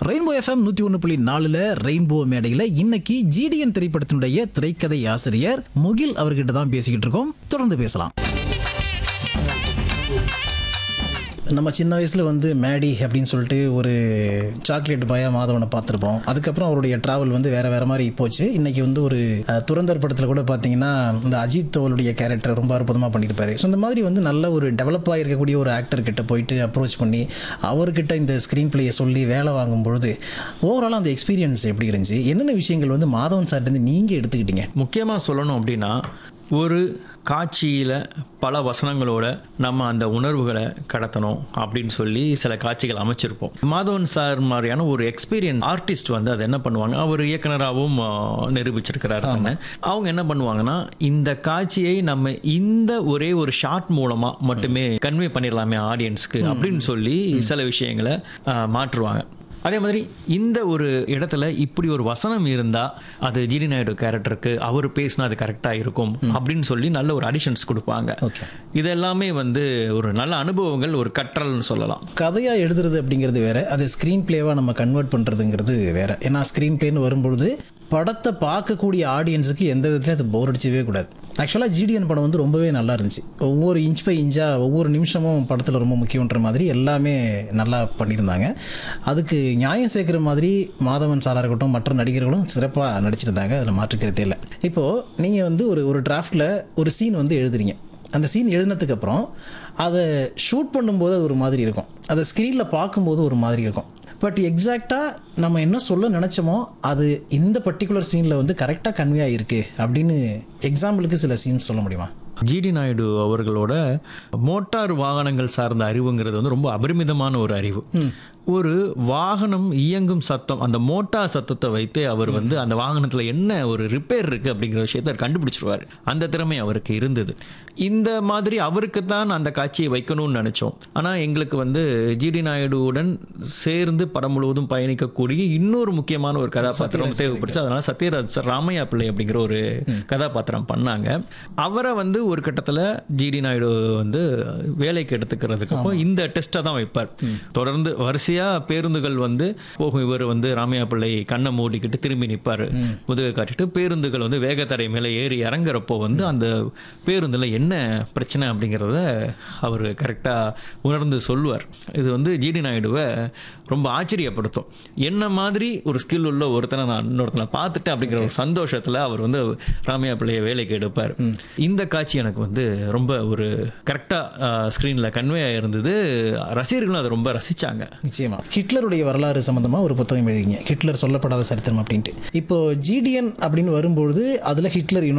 rainbow FM நூத்தி ஒன்று புள்ளி நாலுல ரெயின்போ மேடையில இன்னைக்கு ஜிடிஎன் திரைப்படத்தினுடைய திரைக்கதை ஆசிரியர் முகில் அவர்கிட்ட தான் பேசிக்கிட்டு இருக்கோம் தொடர்ந்து பேசலாம் நம்ம சின்ன வயசில் வந்து மேடி அப்படின்னு சொல்லிட்டு ஒரு சாக்லேட் பாயா மாதவனை பார்த்துருப்போம் அதுக்கப்புறம் அவருடைய டிராவல் வந்து வேற வேற மாதிரி போச்சு இன்னைக்கு வந்து ஒரு அஹ், துரந்தர் படத்தில் கூட பார்த்தீங்கன்னா இந்த அஜித் அவருடைய கேரக்டர் ரொம்ப அற்புதமாக பண்ணியிருப்பாரு ஸோ இந்த மாதிரி வந்து நல்ல ஒரு டெவலப் ஆகிருக்கக்கூடிய ஒரு ஆக்டர் கிட்ட போயிட்டு அப்ரோச் பண்ணி அவர்கிட்ட இந்த ஸ்க்ரீன் பிளேயை சொல்லி வேலை வாங்கும் பொழுது ஓவராலாக அந்த எக்ஸ்பீரியன்ஸ் எப்படி இருந்துச்சு என்னென்ன விஷயங்கள் வந்து மாதவன் சார்ட்டேருந்து நீங்கள் எடுத்துக்கிட்டீங்க முக்கியமாக சொல்லணும் அப்படின்னா ஒரு காட்சியில் பல வசனங்களோட நம்ம அந்த உணர்வுகளை கடத்தணும் அப்படின்னு சொல்லி சில காட்சிகள் அமைச்சிருப்போம் மாதவன் சார் மாதிரியான ஒரு எக்ஸ்பீரியன்ஸ் ஆர்டிஸ்ட் வந்து அதை என்ன பண்ணுவாங்க அவர் இயக்குனராகவும் ஆ, நிரூபிச்சிருக்கிறாரு தானே அவங்க என்ன பண்ணுவாங்கன்னா இந்த காட்சியை நம்ம இந்த ஒரே ஒரு ஷார்ட் மூலமாக மட்டுமே கன்வே பண்ணிடலாமே ஆடியன்ஸ்க்கு அப்படின்னு சொல்லி சில விஷயங்களை ஆ, மாற்றுவாங்க அதே மாதிரி இந்த ஒரு இடத்துல இப்படி ஒரு வசனம் இருந்தா அது ஜிடி நாயுடு கேரக்டருக்கு அவர் பேசினா அது கரெக்டாக இருக்கும் அப்படின்னு சொல்லி நல்ல ஒரு அடிஷன்ஸ் கொடுப்பாங்க ஓகே இது எல்லாமே வந்து ஒரு நல்ல அனுபவங்கள் ஒரு கற்றல்னு சொல்லலாம் கதையாக எழுதுறது அப்படிங்கிறது வேற அது ஸ்க்ரீன் பிளேவாக நம்ம கன்வெர்ட் பண்ணுறதுங்கிறது வேற ஏன்னா ஸ்க்ரீன் பிளேன்னு வரும்பொழுது படத்தை பார்க்கக்கூடிய ஆடியன்ஸுக்கு எந்த விதத்துலையும் அது போர் அடிச்சவே கூடாது ஆக்சுவலாக ஜிடிஎன் படம் வந்து ரொம்பவே நல்லா இருந்துச்சு ஒவ்வொரு இன்ச் பை இன்ச்சாக ஒவ்வொரு நிமிஷமும் படத்தில் ரொம்ப முக்கியன்ற மாதிரி எல்லாமே நல்லா பண்ணியிருந்தாங்க அதுக்கு நியாயம் சேர்க்குற மாதிரி மாதவன் சாராக இருக்கட்டும் மற்ற நடிகர்களும் சிறப்பாக நடிச்சிருந்தாங்க அதில் மாற்றுக்கிறதே இல்லை இப்போது நீங்கள் வந்து ஒரு ஒரு டிராஃப்டில் ஒரு சீன் வந்து எழுதுறீங்க அந்த சீன் எழுதினதுக்கு அப்புறம் அதை ஷூட் பண்ணும்போது அது ஒரு மாதிரி இருக்கும் அதை ஸ்க்ரீனில் பார்க்கும்போது ஒரு மாதிரி இருக்கும் பட் எக்ஸாக்டாக நம்ம என்ன சொல்ல நினச்சோமோ அது இந்த பர்டிகுலர் சீனில் வந்து கரெக்டாக கன்வே ஆகிருக்கு அப்படின்னு எக்ஸாம்பிளுக்கு சில சீன்ஸ் சொல்ல முடியுமா ஜிடி நாயுடு அவர்களோட மோட்டார் வாகனங்கள் சார்ந்த அறிவுங்கிறது வந்து ரொம்ப அபரிமிதமான ஒரு அறிவு ஒரு வாகனம் இயங்கும் சத்தம் அந்த மோட்டார் சத்தத்தை வைத்து அவர் வந்து அந்த வாகனத்தில் என்ன ஒரு ரிப்பேர் இருக்கு அப்படிங்கிற விஷயத்தை அவர் கண்டுபிடிச்சிருவார் அந்த திறமை அவருக்கு இருந்தது இந்த மாதிரி அவருக்கு தான் அந்த காட்சியை வைக்கணும்னு நினைச்சோம் ஆனால் எங்களுக்கு வந்து ஜிடி நாயுடுவுடன் சேர்ந்து படம் முழுவதும் பயணிக்கக்கூடிய இன்னொரு முக்கியமான ஒரு கதாபாத்திரம் தேவைப்படுச்சு அதனால சத்யராஜ் சார் ராமையா பிள்ளை அப்படிங்கிற ஒரு கதாபாத்திரம் பண்ணாங்க அவரை வந்து ஒரு கட்டத்தில் ஜிடி நாயுடு வந்து வேலைக்கு எடுத்துக்கிறதுக்கு அப்போ இந்த டெஸ்ட்டை தான் வைப்பார் தொடர்ந்து வரிசையா பேருந்துகள் வந்து போகும் இவர் வந்து ராமையா பிள்ளை கண்ணை மூடிக்கிட்டு திரும்பி நிற்பார் முதுகை காட்டிட்டு பேருந்துகள் வந்து வேகத்தடை மேலே ஏறி இறங்குறப்போ வந்து அந்த பேருந்தில் என்ன பிரச்சனை அப்படிங்கிறத அவர் கரெக்டாக உணர்ந்து சொல்லுவார் இது வந்து ஜிடி நாயுடுவை ரொம்ப ஆச்சரியப்படுத்தும் என்ன மாதிரி ஒரு ஸ்கில் உள்ள ஒருத்தனை நான் இன்னொருத்தனை பார்த்துட்டேன் அப்படிங்கிற ஒரு சந்தோஷத்தில் அவர் வந்து ராமையா பிள்ளையை வேலைக்கு எடுப்பார் இந்த காட்சி எனக்கு வந்து ரொம்ப ஒரு கரெக்டாக ஸ்க்ரீனில் கன்வே ஆயிருந்தது ரசிகர்களும் அதை ரொம்ப ரசிச்சாங்க நிச்சயமா ஹிட்லருடைய வரலாறு சம்மந்தமாக ஒரு புத்தகம் எழுதிங்க ஹிட்லர் சொல்லப்படாத சரித்திரம் அப்படின்ட்டு இப்போ ஜிடிஎன் அப்படின்னு வரும்பொழுது அதில் ஹிட்லர்